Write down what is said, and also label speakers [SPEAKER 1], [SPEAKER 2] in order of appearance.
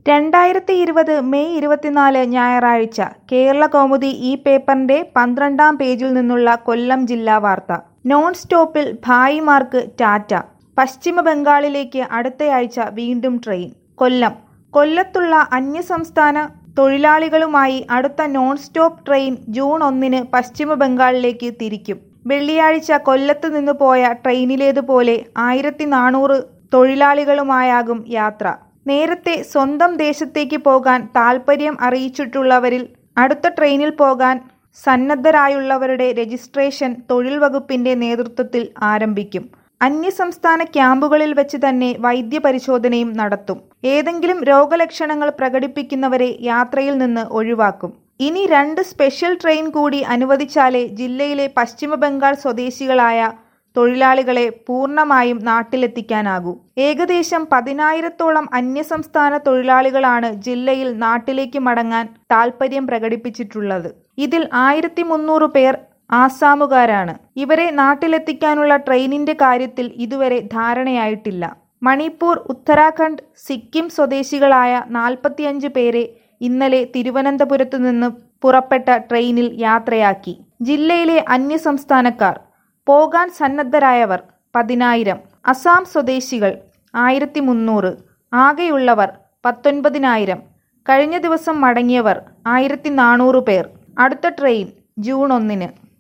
[SPEAKER 1] രണ്ടായിരത്തി ഇരുപത് മെയ് ഇരുപത്തിനാല് ഞായറാഴ്ച കേരള കൗമുദി ഈ പേപ്പറിന്റെ പന്ത്രണ്ടാം പേജിൽ നിന്നുള്ള കൊല്ലം ജില്ലാ വാർത്ത നോൺ സ്റ്റോപ്പിൽ ഭായിമാർക്ക് ടാറ്റ പശ്ചിമ ബംഗാളിലേക്ക് അടുത്തയാഴ്ച വീണ്ടും ട്രെയിൻ കൊല്ലം കൊല്ലത്തുള്ള അന്യസംസ്ഥാന തൊഴിലാളികളുമായി അടുത്ത നോൺ സ്റ്റോപ്പ് ട്രെയിൻ ജൂൺ ഒന്നിന് പശ്ചിമ ബംഗാളിലേക്ക് തിരിക്കും വെള്ളിയാഴ്ച കൊല്ലത്ത് നിന്ന് പോയ ട്രെയിനിലേതുപോലെ ആയിരത്തി നാനൂറ് തൊഴിലാളികളുമായാകും യാത്ര നേരത്തെ സ്വന്തം ദേശത്തേക്ക് പോകാൻ താൽപ്പര്യം അറിയിച്ചിട്ടുള്ളവരിൽ അടുത്ത ട്രെയിനിൽ പോകാൻ സന്നദ്ധരായുള്ളവരുടെ രജിസ്ട്രേഷൻ തൊഴിൽ വകുപ്പിന്റെ നേതൃത്വത്തിൽ ആരംഭിക്കും അന്യസംസ്ഥാന ക്യാമ്പുകളിൽ വെച്ച് തന്നെ വൈദ്യപരിശോധനയും നടത്തും ഏതെങ്കിലും രോഗലക്ഷണങ്ങൾ പ്രകടിപ്പിക്കുന്നവരെ യാത്രയിൽ നിന്ന് ഒഴിവാക്കും ഇനി രണ്ട് സ്പെഷ്യൽ ട്രെയിൻ കൂടി അനുവദിച്ചാലേ ജില്ലയിലെ പശ്ചിമ ബംഗാൾ സ്വദേശികളായ തൊഴിലാളികളെ പൂർണ്ണമായും നാട്ടിലെത്തിക്കാനാകൂ ഏകദേശം പതിനായിരത്തോളം അന്യസംസ്ഥാന തൊഴിലാളികളാണ് ജില്ലയിൽ നാട്ടിലേക്ക് മടങ്ങാൻ താൽപ്പര്യം പ്രകടിപ്പിച്ചിട്ടുള്ളത് ഇതിൽ ആയിരത്തി മുന്നൂറ് പേർ ആസാമുകാരാണ് ഇവരെ നാട്ടിലെത്തിക്കാനുള്ള ട്രെയിനിന്റെ കാര്യത്തിൽ ഇതുവരെ ധാരണയായിട്ടില്ല മണിപ്പൂർ ഉത്തരാഖണ്ഡ് സിക്കിം സ്വദേശികളായ നാൽപ്പത്തിയഞ്ച് പേരെ ഇന്നലെ തിരുവനന്തപുരത്തു നിന്ന് പുറപ്പെട്ട ട്രെയിനിൽ യാത്രയാക്കി ജില്ലയിലെ അന്യസംസ്ഥാനക്കാർ പോകാൻ സന്നദ്ധരായവർ പതിനായിരം അസാം സ്വദേശികൾ ആയിരത്തി മുന്നൂറ് ആകെയുള്ളവർ പത്തൊൻപതിനായിരം കഴിഞ്ഞ ദിവസം മടങ്ങിയവർ ആയിരത്തി നാനൂറ് പേർ അടുത്ത ട്രെയിൻ ജൂൺ ഒന്നിന്